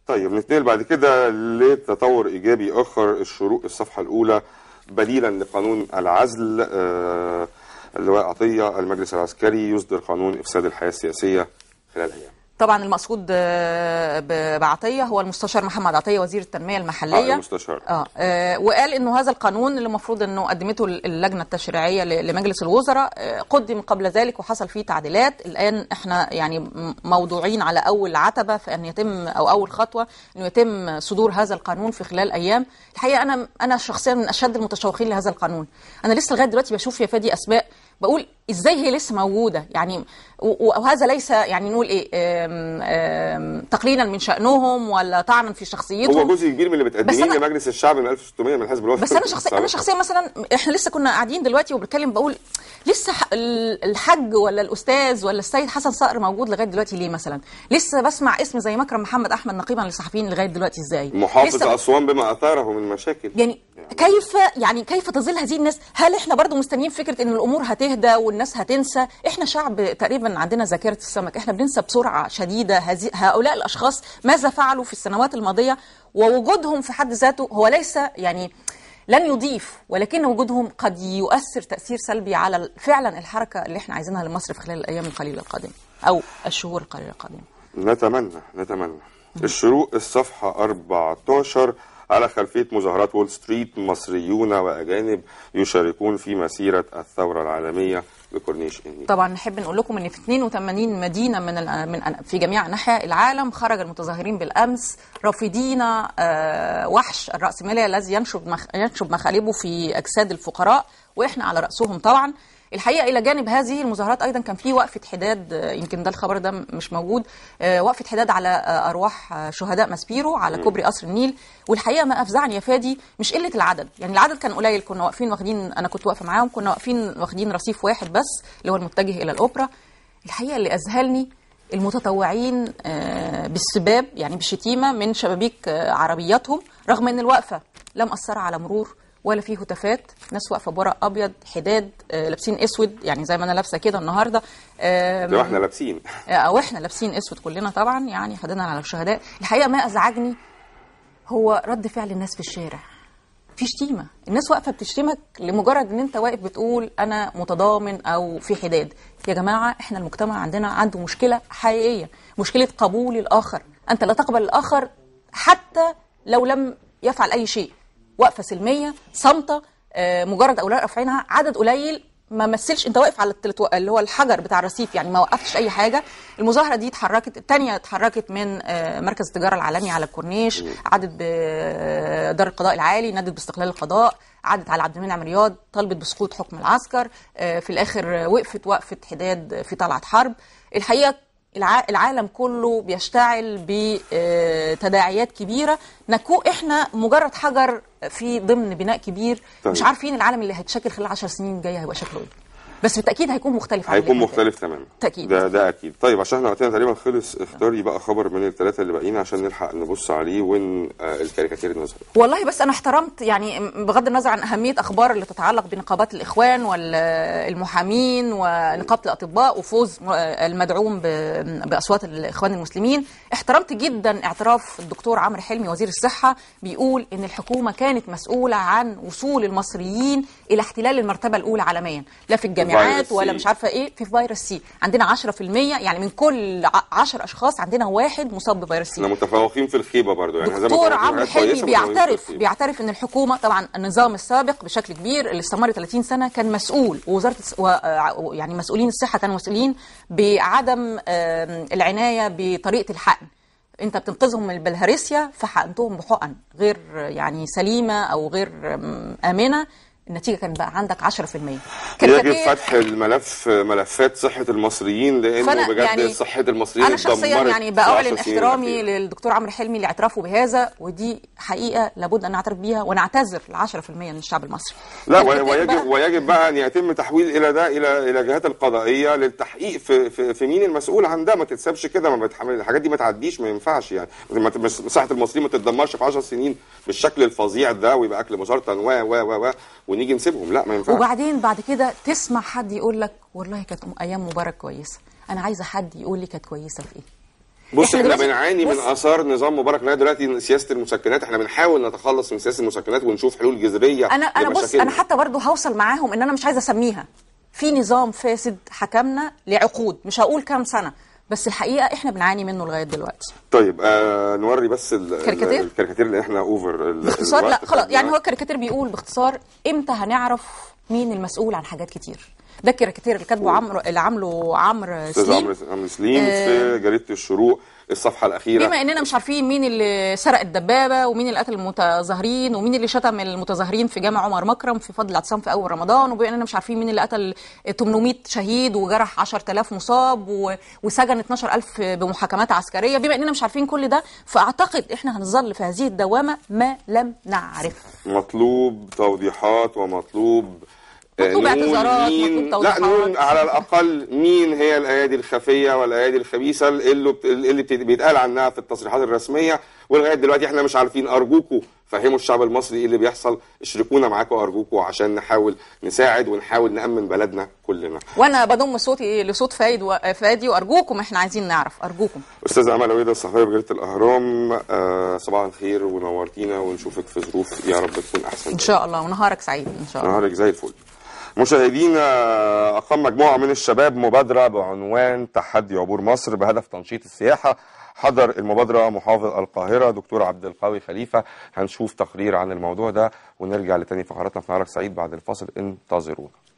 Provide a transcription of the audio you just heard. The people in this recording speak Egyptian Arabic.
طيب نتنقل بعد كده لتطور ايجابي اخر الشروق الصفحه الاولى بديلا لقانون العزل آه، اللواء عطيه المجلس العسكري يصدر قانون افساد الحياه السياسيه خلال ايام طبعا المقصود آه، ب- بعطيه هو المستشار محمد عطيه وزير التنميه آه، المحليه المستشار آه. آه وقال انه هذا القانون اللي المفروض انه قدمته اللجنه التشريعيه ل- لمجلس الوزراء آه قدم قبل ذلك وحصل فيه تعديلات الان احنا يعني م- موضوعين على اول عتبه في ان يتم او اول خطوه انه يتم صدور هذا القانون في خلال ايام الحقيقه انا انا شخصيا من اشد المتشوقين لهذا القانون انا لسه لغايه دلوقتي بشوف يا فادي اسماء بقول ازاي هي لسه موجوده يعني و- و- وهذا ليس يعني نقول ايه آم، آم، تقليلا من شانهم ولا طعنا في شخصيتهم هو جزء كبير من اللي بتقدميه أنا- لمجلس الشعب من 1600 من الحزب الوطني بس انا شخصيا انا شخصيا مثلا احنا لسه كنا قاعدين دلوقتي وبنتكلم بقول لسه ح- ال- الحاج ولا الاستاذ ولا السيد حسن صقر موجود لغايه دلوقتي ليه مثلا لسه بسمع اسم زي مكرم محمد احمد نقيبا للصحفيين لغايه دلوقتي ازاي محافظ لسه- اسوان بما اثاره من مشاكل يعني كيف يعني كيف تظل هذه الناس هل احنا برضو مستنيين فكره ان الامور هتهدى والناس هتنسى احنا شعب تقريبا عندنا ذاكره السمك احنا بننسى بسرعه شديده هذه هؤلاء الاشخاص ماذا فعلوا في السنوات الماضيه ووجودهم في حد ذاته هو ليس يعني لن يضيف ولكن وجودهم قد يؤثر تاثير سلبي على فعلا الحركه اللي احنا عايزينها لمصر في خلال الايام القليله القادمه او الشهور القليله القادمه نتمنى نتمنى الشروق الصفحة 14 على خلفية مظاهرات وول ستريت مصريون وأجانب يشاركون في مسيرة الثورة العالمية بكورنيش النيل طبعا نحب نقول لكم ان في 82 مدينه من ال- من في جميع انحاء العالم خرج المتظاهرين بالامس رافضين آه، وحش الراسماليه الذي ينشب مخ- ينشب مخالبه في اجساد الفقراء واحنا على راسهم طبعا الحقيقه الى جانب هذه المظاهرات ايضا كان في وقفه حداد آه، يمكن ده الخبر ده مش موجود آه، وقفه حداد على آه، ارواح آه، شهداء ماسبيرو على كوبري قصر النيل والحقيقه ما افزعني يا فادي مش قله العدد يعني العدد كان قليل كنا واقفين واخدين انا كنت واقفه معاهم كنا واقفين واخدين رصيف واحد بس اللي هو المتجه الى الاوبرا الحقيقه اللي اذهلني المتطوعين آه، بالسباب يعني بالشتيمه من شبابيك آه، عربياتهم رغم ان الوقفه لم اثر على مرور ولا فيه هتافات ناس واقفه بورق ابيض حداد آه، لابسين اسود يعني زي ما انا لابسه كده النهارده آم، لو احنا لابسين او احنا لابسين اسود كلنا طبعا يعني حدنا على الشهداء الحقيقه ما ازعجني هو رد فعل الناس في الشارع في شتيمه الناس واقفه بتشتمك لمجرد ان انت واقف بتقول انا متضامن او في حداد يا جماعه احنا المجتمع عندنا عنده مشكله حقيقيه مشكله قبول الاخر انت لا تقبل الاخر حتى لو لم يفعل اي شيء وقفه سلميه صامته آه، مجرد اوراق رافعينها عدد قليل ما مثلش انت واقف على التلتو... اللي هو الحجر بتاع الرصيف يعني ما وقفتش اي حاجه المظاهره دي اتحركت الثانيه اتحركت من آه، مركز التجاره العالمي على الكورنيش عدت بدار القضاء العالي نادت باستقلال القضاء عدت على عبد المنعم رياض طلبت بسقوط حكم العسكر آه، في الاخر آه، وقفت وقفه حداد في طلعت حرب الحقيقه الع- العالم كله بيشتعل بتداعيات كبيره نكو احنا مجرد حجر في ضمن بناء كبير طيب. مش عارفين العالم اللي هيتشكل خلال 10 سنين جايه هيبقى شكله ايه بس بالتاكيد هيكون مختلف عن اللي هيكون احنا مختلف تماما تأكيد. ده ده اكيد طيب عشان احنا وقتنا تقريبا خلص اختاري بقى خبر من الثلاثه اللي باقيين عشان نلحق نبص عليه وين آه، الكاريكاتير نظهر والله بس انا احترمت يعني بغض النظر عن اهميه اخبار اللي تتعلق بنقابات الاخوان والمحامين ونقابه الاطباء وفوز المدعوم ب- باصوات الاخوان المسلمين احترمت جدا اعتراف الدكتور عمرو حلمي وزير الصحه بيقول ان الحكومه كانت مسؤوله عن وصول المصريين الى احتلال المرتبه الاولى عالميا لا في الجامعات فيروس ولا سي. مش عارفه ايه في فيروس سي عندنا 10% يعني من كل 10 اشخاص عندنا واحد مصاب بفيروس سي احنا متفوقين في الخيبه برضو يعني زي ما دكتور كنا بنقول عمرو حاجات حلمي كويسة، متفوقين في بيعترف الخيبة. بيعترف ان الحكومه طبعا النظام السابق بشكل كبير اللي استمر 30 سنه كان مسؤول ووزاره الس- و آه، يعني مسؤولين الصحه كانوا مسؤولين بعدم آم، العنايه بطريقه الحقن انت بتنقذهم من البلهارسيا فحقنتهم بحقن غير يعني سليمه او غير آم، امنه النتيجه كان بقى عندك 10% يجب كاريكاتير- فتح الملف ملفات صحه المصريين لانه فأنا بجد يعني صحه المصريين انا شخصيا اتدمرت يعني في بأعلن العشر سنين احترامي الأخيرة. للدكتور عمرو حلمي لاعترافه بهذا ودي حقيقه لابد ان نعترف بيها ونعتذر ل 10% من الشعب المصري لا و- كاريكاتير ويجب بقى. ويجب بقى ان يتم تحويل الى ده الى الى الجهات القضائيه للتحقيق في في, في مين المسؤول عن ده ما تتسابش كده ما بتحمل الحاجات دي ما تعديش ما ينفعش يعني ما ت- مش- صحه المصريين ما تتدمرش في 10 سنين بالشكل الفظيع ده ويبقى اكل مسرطن و و و و ونيجي نسيبهم لا ما ينفعش وبعدين بعد كده تسمع حد يقول لك والله كانت ايام مبارك كويسه انا عايزه حد يقول لي كانت كويسه في ايه بص احنا دلوقتي- بنعاني من بص، اثار نظام مبارك لغايه دلوقتي سياسه المسكنات احنا بنحاول نتخلص من سياسه المسكنات ونشوف حلول جذريه انا انا بص لمشاكلنا. انا حتى برضو هوصل معاهم ان انا مش عايزه اسميها في نظام فاسد حكمنا لعقود مش هقول كام سنه بس الحقيقه احنا بنعاني منه لغايه دلوقتي طيب آه نوري بس ال- ال- كاريكاتير؟ الكاريكاتير اللي احنا اوفر ال- باختصار لا الوقت خلاص خدنا. يعني هو الكاريكاتير بيقول باختصار امتى هنعرف مين المسؤول عن حاجات كتير ده الكاريكاتير اللي كاتبه عمرو اللي عامله عمرو استاذ سليم عمرو عمرو سليم آه، في جريده الشروق الصفحه الاخيره بما اننا مش عارفين مين اللي سرق الدبابه ومين اللي قتل المتظاهرين ومين اللي شتم المتظاهرين في جامع عمر مكرم في فضل الاعتصام في اول رمضان وبما اننا مش عارفين مين اللي قتل 800 شهيد وجرح 10000 مصاب و- وسجن 12000 بمحاكمات عسكريه بما اننا مش عارفين كل ده فاعتقد احنا هنظل في هذه الدوامه ما لم نعرف مطلوب توضيحات ومطلوب آه، مطلوب نقول اعتذارات، مين- مطلوب توضيحات. لا نقول على الاقل مين هي الايادي الخفيه والايادي الخبيثه اللي بت- اللي بت- بيتقال عنها في التصريحات الرسميه ولغايه دلوقتي احنا مش عارفين ارجوكوا فهموا الشعب المصري ايه اللي بيحصل اشركونا معاكم ارجوكوا عشان نحاول نساعد ونحاول نامن بلدنا كلنا وانا بضم صوتي لصوت فايد و... فادي وارجوكم احنا عايزين نعرف ارجوكم استاذه امل عويده الصحفيه بجريده الاهرام آه صباح الخير ونورتينا ونشوفك في ظروف يا رب تكون احسن ان شاء الله ونهارك سعيد ان شاء الله نهارك زي الفل مشاهدينا أقام مجموعة من الشباب مبادرة بعنوان تحدي عبور مصر بهدف تنشيط السياحة حضر المبادرة محافظ القاهرة دكتور عبد القوي خليفة هنشوف تقرير عن الموضوع ده ونرجع لتاني فقراتنا في نهارك سعيد بعد الفاصل انتظرونا